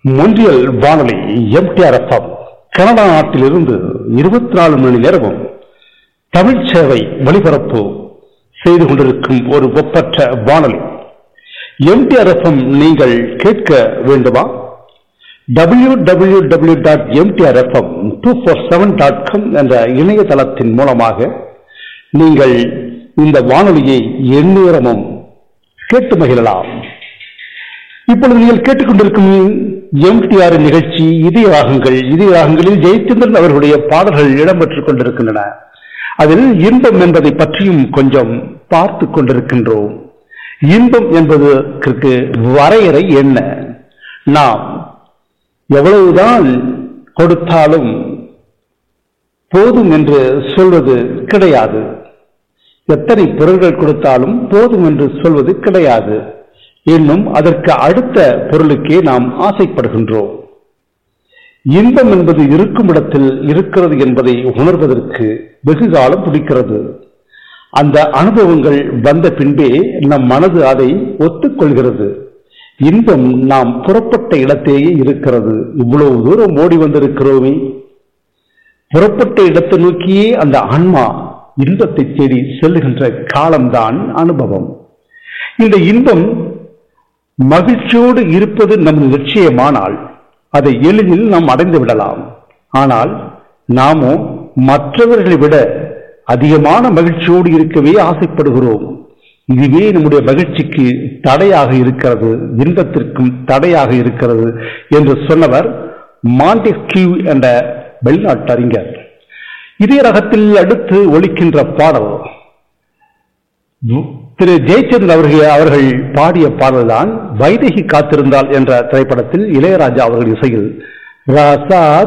மொன்றியல் வானொலி MTR FM Canada நாட்டிலிருந்து இருபத்தி நாலு மணி நேரமும் தமிழ் சேவை ஒளிபரப்பு செய்து கொண்டிருக்கும் ஒரு ஒப்பற்ற வானொலி எம்டிஆர் எஃப்எம் நீங்கள் கேட்க வேண்டுமா W W W dot MTR FM two four seven dot com என்ற இணையதளத்தின் மூலமாக நீங்கள் இந்த வானொலியை எந்நேரமும் கேட்டு மகிழலாம் இப்பொழுது நீங்கள் கேட்டுக்கொண்டிருக்கும் எம்டிஆர் நிகழ்ச்சி இதய ராகங்கள் இதய ராகங்களில் ஜெயச்சந்திரன் அவர்களுடைய பாடல்கள் இடம்பெற்றுக் கொண்டிருக்கின்றன அதில் இன்பம் என்பதை பற்றியும் கொஞ்சம் பார்த்து கொண்டிருக்கின்றோம் இன்பம் என்பதற்கு வரையறை என்ன நாம் எவ்வளவுதான் கொடுத்தாலும் போதும் என்று சொல்வது கிடையாது எத்தனை பொருள்கள் கொடுத்தாலும் போதும் என்று சொல்வது கிடையாது இன்னும் அதற்கு அடுத்த பொருளுக்கே நாம் ஆசைப்படுகின்றோம் இன்பம் என்பது இருக்கும் இடத்தில் இருக்கிறது என்பதை உணர்வதற்கு வெகு காலம் பிடிக்கிறது அந்த அனுபவங்கள் வந்த பின்பே நம் மனது அதை ஒத்துக்கொள்கிறது இன்பம் நாம் புறப்பட்ட இடத்தேயே இருக்கிறது இவ்வளவு தூரம் ஓடி வந்திருக்கிறோமே புறப்பட்ட இடத்தை நோக்கியே அந்த ஆன்மா இன்பத்தை தேடி செல்லுகின்ற காலம்தான் அனுபவம் இந்த இன்பம் மகிழ்ச்சியோடு இருப்பது நம் நிச்சயமானால் அதை எளிதில் நாம் அடைந்து விடலாம் ஆனால் நாமோ மற்றவர்களை விட அதிகமான மகிழ்ச்சியோடு இருக்கவே ஆசைப்படுகிறோம் இதுவே நம்முடைய மகிழ்ச்சிக்கு தடையாக இருக்கிறது இன்பத்திற்கும் தடையாக இருக்கிறது என்று சொன்னவர் மாண்டிஸ்கியூ என்ற வெளிநாட்டு அறிஞர் இதே ரகத்தில் அடுத்து ஒலிக்கின்ற பாடல் திரு ஜெயச்சந்திரன் அவர்கள் அவர்கள் பாடிய பாடல்தான் வைதகி காத்திருந்தால் என்ற திரைப்படத்தில் இளையராஜா அவர்கள் இசையில் ராசா